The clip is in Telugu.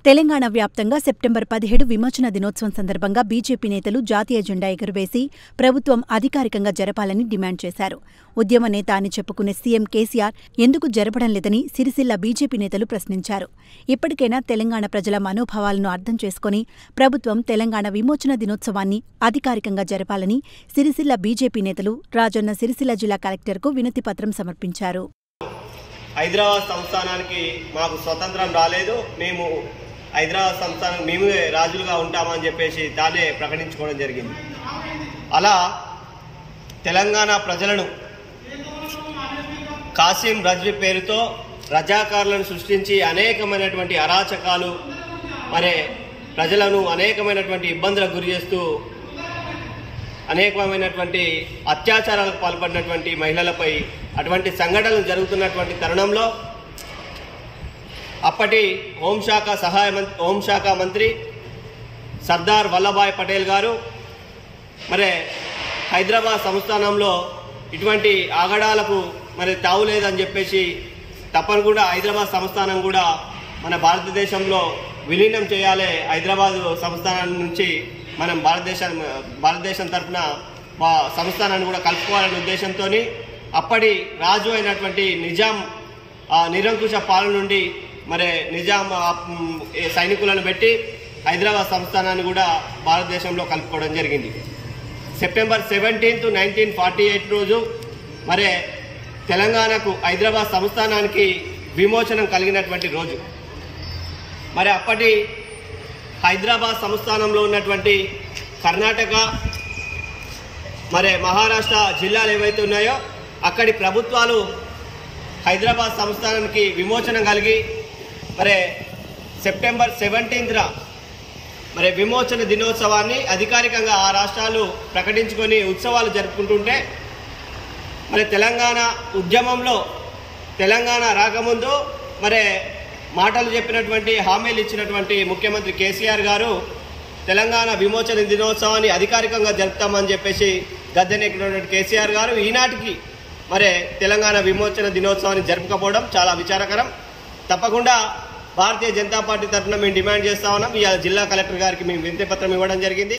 తెలంగాణ వ్యాప్తంగా సెప్టెంబర్ పదిహేడు విమోచన దినోత్సవం సందర్భంగా బీజేపీ నేతలు జాతీయ జెండా ఎగురవేసి ప్రభుత్వం అధికారికంగా జరపాలని డిమాండ్ చేశారు ఉద్యమ నేత అని చెప్పుకునే సీఎం కేసీఆర్ ఎందుకు జరపడం లేదని సిరిసిల్ల బీజేపీ నేతలు ప్రశ్నించారు ఇప్పటికైనా తెలంగాణ ప్రజల మనోభావాలను అర్థం చేసుకుని ప్రభుత్వం తెలంగాణ విమోచన దినోత్సవాన్ని అధికారికంగా జరపాలని సిరిసిల్ల బీజేపీ నేతలు రాజన్న సిరిసిల్ల జిల్లా కలెక్టర్కు వినతిపత్రం సమర్పించారు హైదరాబాద్ సంస్థానానికి మాకు స్వతంత్రం రాలేదు మేము హైదరాబాద్ సంస్థానం మేమే రాజులుగా ఉంటామని చెప్పేసి తానే ప్రకటించుకోవడం జరిగింది అలా తెలంగాణ ప్రజలను కాసిం రజ్వి పేరుతో రజాకారులను సృష్టించి అనేకమైనటువంటి అరాచకాలు మరి ప్రజలను అనేకమైనటువంటి ఇబ్బందులకు గురి చేస్తూ అనేకమైనటువంటి అత్యాచారాలకు పాల్పడినటువంటి మహిళలపై అటువంటి సంఘటనలు జరుగుతున్నటువంటి తరుణంలో అప్పటి హోంశాఖ సహాయ మంత్రి హోంశాఖ మంత్రి సర్దార్ వల్లభాయ్ పటేల్ గారు మరి హైదరాబాద్ సంస్థానంలో ఇటువంటి ఆగడాలకు మరి తావు లేదని చెప్పేసి తప్పకుండా హైదరాబాద్ సంస్థానం కూడా మన భారతదేశంలో విలీనం చేయాలి హైదరాబాద్ సంస్థానం నుంచి మనం భారతదేశం భారతదేశం తరఫున మా సంస్థానాన్ని కూడా కలుపుకోవాలనే ఉద్దేశంతో అప్పటి రాజు అయినటువంటి నిజాం ఆ నిరంకుశ పాలన నుండి మరి నిజాం ఆ, మ్, ఏ సైనికులను పెట్టి హైదరాబాద్ సంస్థానాన్ని కూడా భారతదేశంలో కలుపుకోవడం జరిగింది September seventeenth nineteen forty eight రోజు మరి తెలంగాణకు హైదరాబాద్ సంస్థానానికి విమోచనం కలిగినటువంటి రోజు మరి అప్పటి హైదరాబాద్ సంస్థానంలో ఉన్నటువంటి కర్ణాటక మరి మహారాష్ట్ర జిల్లాలు ఏవైతే ఉన్నాయో అక్కడి ప్రభుత్వాలు హైదరాబాద్ సంస్థానానికి విమోచనం కలిగి మరి సెప్టెంబర్ సెవెంటీన్త్న మరి విమోచన దినోత్సవాన్ని అధికారికంగా ఆ రాష్ట్రాలు ప్రకటించుకొని ఉత్సవాలు జరుపుకుంటుంటే మరి తెలంగాణ ఉద్యమంలో తెలంగాణ రాకముందు మరి మాటలు చెప్పినటువంటి హామీలు ఇచ్చినటువంటి ముఖ్యమంత్రి కేసీఆర్ గారు తెలంగాణ విమోచన దినోత్సవాన్ని అధికారికంగా జరుపుతామని చెప్పేసి గద్దెనెక్కినటువంటి కేసీఆర్ గారు ఈనాటికి మరి తెలంగాణ విమోచన దినోత్సవాన్ని జరుపుకపోవడం చాలా విచారకరం తప్పకుండా భారతీయ జనతా పార్టీ తరఫున మేము డిమాండ్ చేస్తా ఉన్నాం ఈ జిల్లా కలెక్టర్ గారికి మేము వినతి పత్రం ఇవ్వడం జరిగింది